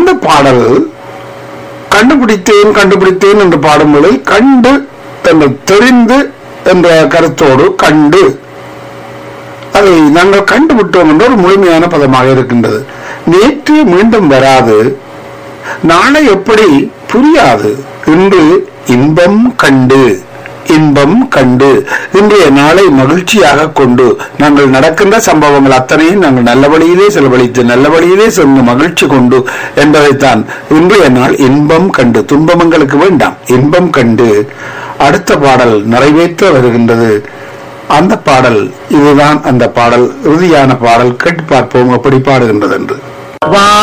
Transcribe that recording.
அந்த பாடல் கண்டுபிடித்தேன் கண்டுபிடித்தேன் என்று பாடும்பொழுது கண்டு என்று தெரிந்து என்ற கருத்தோடு கண்டு அதை நாங்கள் கண்டுவிட்டோம் என்ற ஒரு முழுமையான பதமாக இருக்கின்றது நேற்று மீண்டும் வராது நாளை எப்படி புரியாது இன்று இன்பம் கண்டு இன்பம் கண்டு இன்றைய நாளை மகிழ்ச்சியாக கொண்டு நாங்கள் நடக்கின்ற சம்பவங்கள் அத்தனையும் நாங்கள் நல்ல வழியிலே செலவழித்து நல்ல வழியிலே சென்று மகிழ்ச்சி கொண்டு என்பதைத்தான் இன்றைய நாள் இன்பம் கண்டு துன்பம் எங்களுக்கு வேண்டாம் இன்பம் கண்டு அடுத்த பாடல் நிறைவேற்ற வருகின்றது அந்த பாடல் இதுதான் அந்த பாடல் இறுதியான பாடல் கேட்டு பார்ப்போம் எப்படி பாடுகின்றது என்று